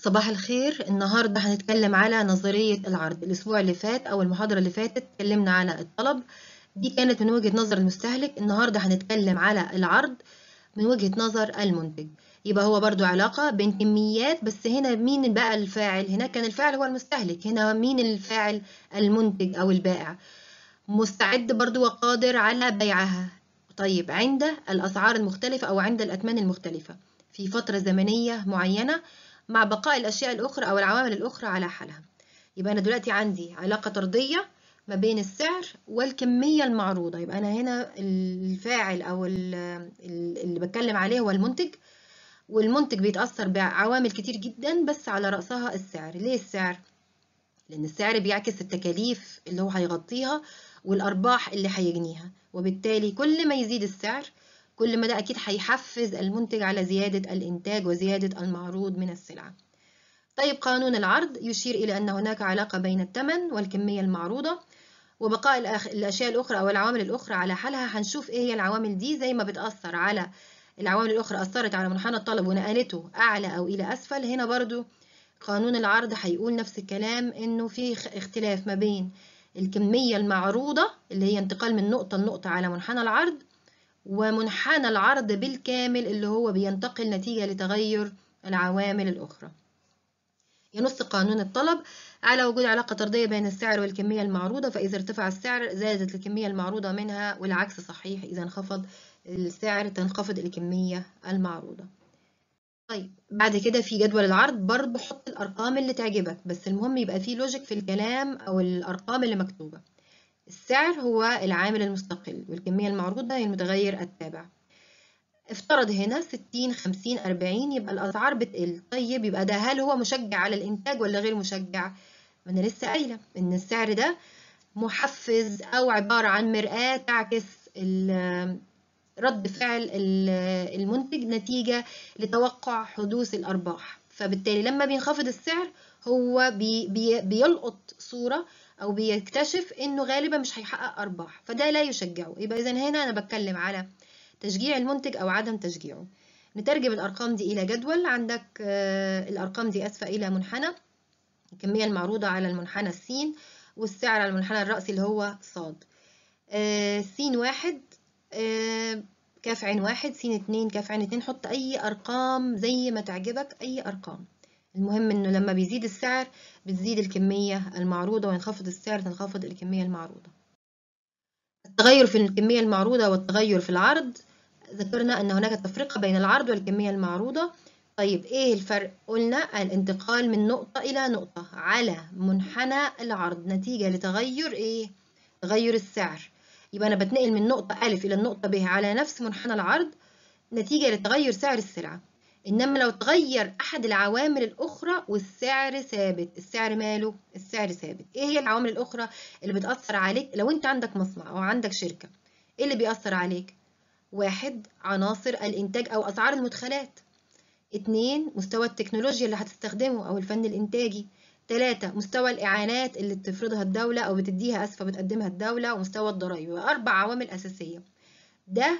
صباح الخير النهاردة هنتكلم على نظرية العرض الأسبوع اللي فات أو المحاضرة اللي فاتت اتكلمنا على الطلب دي كانت من وجهة نظر المستهلك النهاردة هنتكلم على العرض من وجهة نظر المنتج يبقى هو برضو علاقة بين كميات بس هنا مين بقى الفاعل هناك كان الفاعل هو المستهلك هنا مين الفاعل المنتج أو البائع مستعد برضو وقادر على بيعها طيب عند الأسعار المختلفة أو عند الأثمان المختلفة في فترة زمنية معينة مع بقاء الأشياء الأخرى أو العوامل الأخرى على حالها يبقى أنا دلوقتي عندي علاقة طردية ما بين السعر والكمية المعروضة يبقى أنا هنا الفاعل أو اللي بتكلم عليه هو المنتج والمنتج بيتأثر بعوامل كتير جدا بس على رأسها السعر ليه السعر؟ لأن السعر بيعكس التكاليف اللي هو هيغطيها والأرباح اللي هيجنيها وبالتالي كل ما يزيد السعر كل ما ده أكيد هيحفز المنتج على زيادة الإنتاج وزيادة المعروض من السلعة. طيب قانون العرض يشير إلى أن هناك علاقة بين الثمن والكمية المعروضة وبقاء الأشياء الأخرى أو العوامل الأخرى على حالها هنشوف إيه هي العوامل دي زي ما بتأثر على العوامل الأخرى أثرت على منحنى الطلب ونقلته أعلى أو إلى أسفل هنا برضو قانون العرض هيقول نفس الكلام إنه في اختلاف ما بين الكمية المعروضة اللي هي انتقال من نقطة لنقطة على منحنى العرض ومنحنى العرض بالكامل اللي هو بينتقل نتيجة لتغير العوامل الأخرى ينص قانون الطلب على وجود علاقة طردية بين السعر والكمية المعروضة فإذا ارتفع السعر زادت الكمية المعروضة منها والعكس صحيح إذا انخفض السعر تنخفض الكمية المعروضة طيب بعد كده في جدول العرض برضه حط الأرقام اللي تعجبك بس المهم يبقى فيه لوجيك في الكلام أو الأرقام اللي مكتوبة السعر هو العامل المستقل والكمية المعروضة هي المتغير التابع افترض هنا 60 50 40 يبقى الأسعار بتقل طيب يبقى ده هل هو مشجع على الإنتاج ولا غير مشجع؟ ما أنا لسه قايلة إن السعر ده محفز أو عبارة عن مرآة تعكس رد فعل المنتج نتيجة لتوقع حدوث الأرباح فبالتالي لما بينخفض السعر هو بي بي بيلقط صورة أو بيكتشف إنه غالبا مش هيحقق أرباح فده لا يشجعه يبقى إذا هنا أنا بتكلم على تشجيع المنتج أو عدم تشجيعه نترجم الأرقام دي إلى جدول عندك الأرقام دي أسفة إلى منحنى الكمية المعروضة على المنحنى السين والسعر على المنحنى الرأسي اللي هو صاد سين واحد كاف عين واحد سين اتنين كاف عين اتنين حط أي أرقام زي ما تعجبك أي أرقام المهم إنه لما بيزيد السعر بتزيد الكمية المعروضة وينخفض السعر تنخفض الكمية المعروضة التغير في الكمية المعروضة والتغير في العرض ذكرنا أن هناك تفرقة بين العرض والكمية المعروضة طيب إيه الفرق؟ قلنا الانتقال من نقطة إلى نقطة على منحنى العرض نتيجة لتغير إيه؟ تغير السعر يبقى أنا بتنقل من نقطة ألف إلى النقطة ب على نفس منحنى العرض نتيجة لتغير سعر السلعة إنما لو تغير أحد العوامل الأخرى والسعر ثابت السعر ماله؟ السعر ثابت إيه هي العوامل الأخرى اللي بتأثر عليك لو أنت عندك مصنع أو عندك شركة إيه اللي بيأثر عليك؟ واحد عناصر الإنتاج أو أسعار المدخلات اتنين مستوى التكنولوجيا اللي هتستخدمه أو الفن الإنتاجي تلاتة مستوى الإعانات اللي بتفرضها الدولة أو بتديها أسفة بتقدمها الدولة ومستوى الضرائب أربع عوامل أساسية ده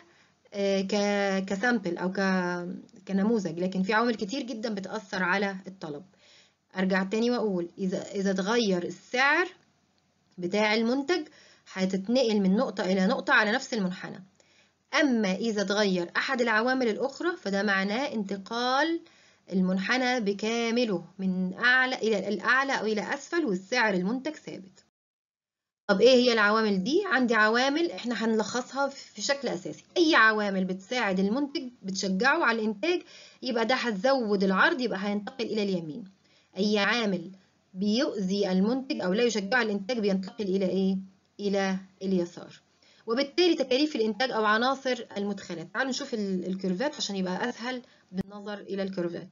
كسامبل أو كنموذج لكن في عوامل كتير جدا بتأثر على الطلب أرجع تاني وأقول إذا إذا اتغير السعر بتاع المنتج هتتنقل من نقطة إلى نقطة على نفس المنحنى أما إذا اتغير أحد العوامل الأخرى فده معناه انتقال المنحنى بكامله من أعلى إلى الأعلى أو إلى أسفل والسعر المنتج ثابت طب إيه هي العوامل دي؟ عندي عوامل إحنا هنلخصها في شكل أساسي أي عوامل بتساعد المنتج بتشجعه على الإنتاج يبقى ده هتزود العرض يبقى هينتقل إلى اليمين أي عامل بيؤذي المنتج أو لا يشجعه على الإنتاج بينتقل إلى إيه؟ إلى اليسار وبالتالي تكاليف الإنتاج أو عناصر المدخلات تعالوا نشوف الكيرفات عشان يبقى أسهل بالنظر إلى الكيرفات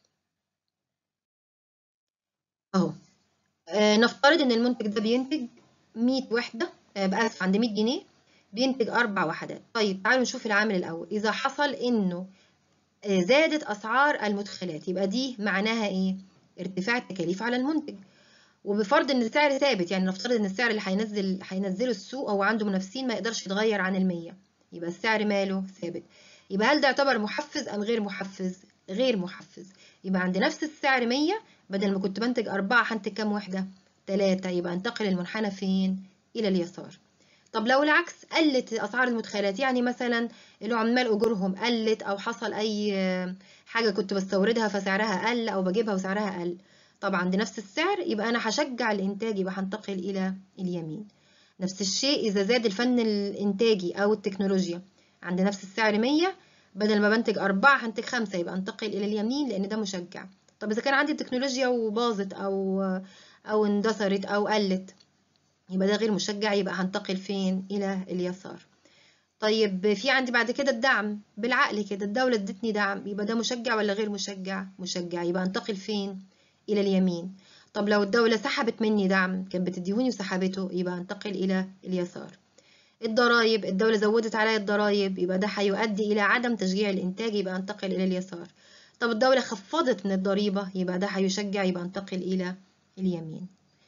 أهو آه نفترض إن المنتج ده بينتج 100 وحدة آه بأسف عند 100 جنيه بينتج أربع وحدات طيب تعالوا نشوف العامل الأول إذا حصل إنه آه زادت أسعار المدخلات يبقى دي معناها إيه؟ ارتفاع التكاليف على المنتج وبفرض ان السعر ثابت يعني نفترض ان السعر اللي هينزل هينزله السوق هو عنده منافسين ما يقدرش يتغير عن المية يبقى السعر ماله ثابت يبقى هل ده يعتبر محفز ام غير محفز غير محفز يبقى عند نفس السعر 100 بدل ما كنت بنتج 4 هنتج كام وحدة 3 يبقى انتقل المنحنى فين إلى اليسار طب لو العكس قلت أسعار المدخلات يعني مثلا العمال أجورهم قلت أو حصل أي حاجة كنت بستوردها فسعرها قل أو بجيبها وسعرها قل طب عند نفس السعر يبقى أنا هشجع الإنتاج يبقى هنتقل إلى اليمين نفس الشيء إذا زاد الفن الإنتاجي أو التكنولوجيا عند نفس السعر 100 بدل ما بنتج أربعة هنتج خمسة يبقى انتقل إلى اليمين لأن ده مشجع طب إذا كان عندي التكنولوجيا وباظت أو أو اندثرت أو قلت يبقى ده غير مشجع يبقى هنتقل فين إلى اليسار طيب في عندي بعد كده الدعم بالعقل كده الدولة ادتني دعم يبقى ده مشجع ولا غير مشجع مشجع يبقى انتقل فين إلى اليمين طب لو الدولة سحبت مني دعم كانت بتديهوني وسحبته يبقى انتقل إلى اليسار الضرايب الدولة زودت عليا الضرايب يبقى ده هيؤدي إلى عدم تشجيع الإنتاج يبقى انتقل إلى اليسار طب الدولة خفضت من الضريبة يبقى ده هيشجع يبقى انتقل إلى اليمين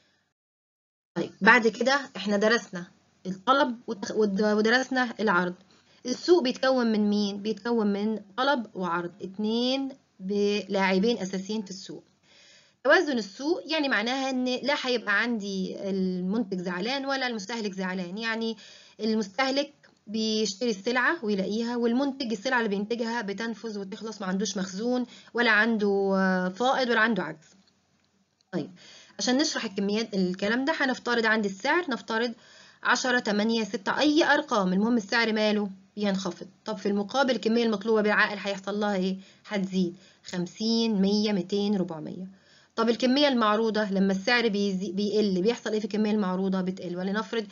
طيب بعد كده احنا درسنا الطلب ودرسنا العرض السوق بيتكون من مين؟ بيتكون من طلب وعرض اتنين بلاعبين أساسيين في السوق توازن السوق يعني معناها ان لا هيبقى عندي المنتج زعلان ولا المستهلك زعلان يعني المستهلك بيشتري السلعة ويلاقيها والمنتج السلعة اللي بينتجها بتنفذ وتخلص ما عندوش مخزون ولا عنده فائض ولا عنده عجز طيب عشان نشرح الكميات الكلام ده هنفترض عندي السعر نفترض 10 8 6 أي أرقام المهم السعر ماله بينخفض طب في المقابل الكمية المطلوبة بالعقل هيحصل لها إيه؟ هتزيد 50 100 200 400 طب الكمية المعروضة لما السعر بيزي بيقل بيحصل إيه في الكمية المعروضة بتقل ولنفرض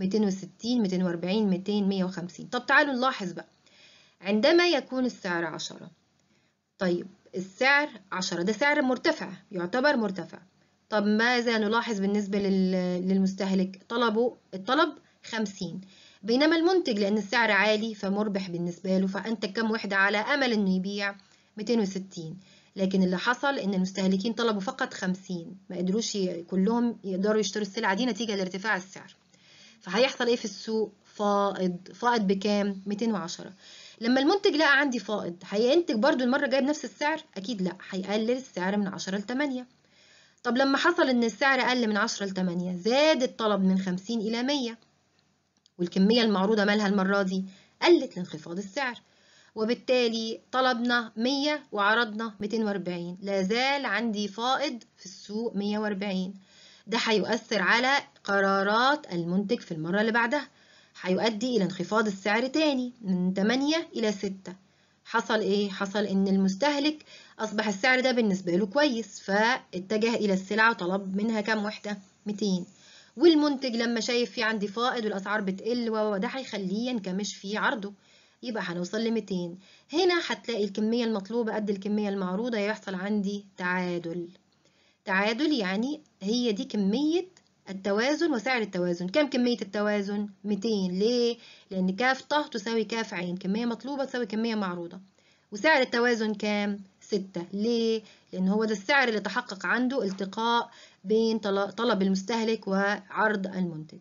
260 240 200 150 طب تعالوا نلاحظ بقى عندما يكون السعر 10 طيب السعر 10 ده سعر مرتفع يعتبر مرتفع طب ماذا نلاحظ بالنسبة للمستهلك طلبه الطلب 50 بينما المنتج لأن السعر عالي فمربح بالنسبة له فأنتج كم وحدة على أمل إنه يبيع 260 لكن اللي حصل إن المستهلكين طلبوا فقط 50 ما قدروش كلهم يقدروا يشتروا السلعة دي نتيجة لارتفاع السعر فهيحصل إيه في السوق فائض فائض بكام 210 لما المنتج لقى عندي فائض هينتج برضو المرة الجاية بنفس السعر أكيد لا هيقلل السعر من 10 ل 8 طب لما حصل إن السعر قل من 10 ل 8 زاد الطلب من 50 إلى 100 والكمية المعروضة مالها المرة دي قلت لانخفاض السعر وبالتالي طلبنا 100 وعرضنا 240 لا زال عندي فائض في السوق 140 ده هيؤثر على قرارات المنتج في المرة اللي بعدها هيؤدي إلى انخفاض السعر تاني من 8 إلى 6 حصل إيه؟ حصل إن المستهلك أصبح السعر ده بالنسبة له كويس فاتجه إلى السلعة وطلب منها كام وحدة؟ 200 والمنتج لما شايف في عندي فائض والأسعار بتقل وده هيخليه ينكمش في عرضه يبقى هنوصل ل 200 هنا هتلاقي الكمية المطلوبة قد الكمية المعروضة يحصل عندي تعادل تعادل يعني هي دي كمية التوازن وسعر التوازن كم كمية التوازن 200 ليه لأن كاف ط تساوي كاف عين كمية مطلوبة تساوي كمية معروضة وسعر التوازن كام 6 ليه لأن هو ده السعر اللي تحقق عنده التقاء بين طلب المستهلك وعرض المنتج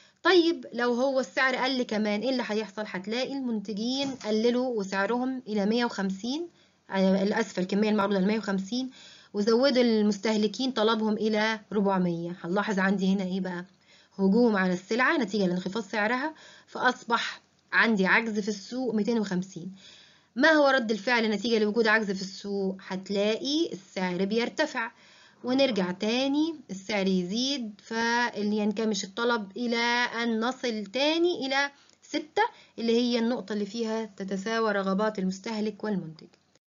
طيب لو هو السعر قل كمان ايه اللي هيحصل هتلاقي المنتجين قللوا وسعرهم الى 150 الاسفل الكميه المعروضه ل 150 وزودوا المستهلكين طلبهم الى 400 هنلاحظ عندي هنا ايه بقى هجوم على السلعه نتيجه لانخفاض سعرها فاصبح عندي عجز في السوق 250 ما هو رد الفعل نتيجه لوجود عجز في السوق هتلاقي السعر بيرتفع ونرجع تاني السعر يزيد فاللي ينكمش الطلب إلى أن نصل تاني إلى ستة اللي هي النقطة اللي فيها تتساوى رغبات المستهلك والمنتج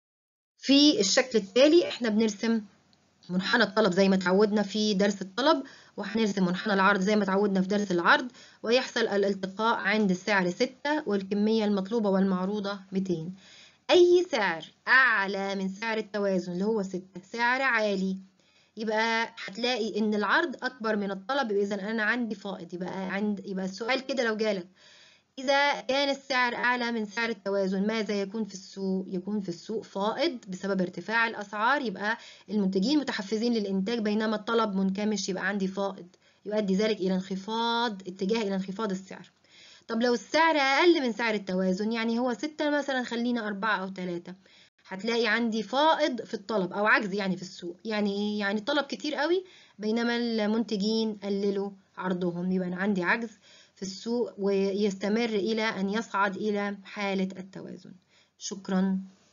في الشكل التالي احنا بنرسم منحنى الطلب زي ما تعودنا في درس الطلب وهنرسم منحنى العرض زي ما تعودنا في درس العرض ويحصل الالتقاء عند السعر 6 والكمية المطلوبة والمعروضة 200 أي سعر أعلى من سعر التوازن اللي هو 6 سعر عالي يبقى هتلاقي ان العرض اكبر من الطلب اذا انا عندي فائض يبقى عند يبقى السؤال كده لو جالك اذا كان السعر اعلى من سعر التوازن ماذا يكون في السوق يكون في السوق فائض بسبب ارتفاع الاسعار يبقى المنتجين متحفزين للانتاج بينما الطلب منكمش يبقى عندي فائض يؤدي ذلك الى انخفاض اتجاه الى انخفاض السعر طب لو السعر اقل من سعر التوازن يعني هو 6 مثلا خلينا 4 او 3 هتلاقي عندي فائض في الطلب او عجز يعني في السوق يعني ايه يعني طلب كتير قوي بينما المنتجين قللوا عرضهم يبقى أنا عندي عجز في السوق ويستمر إلى أن يصعد إلى حالة التوازن شكرا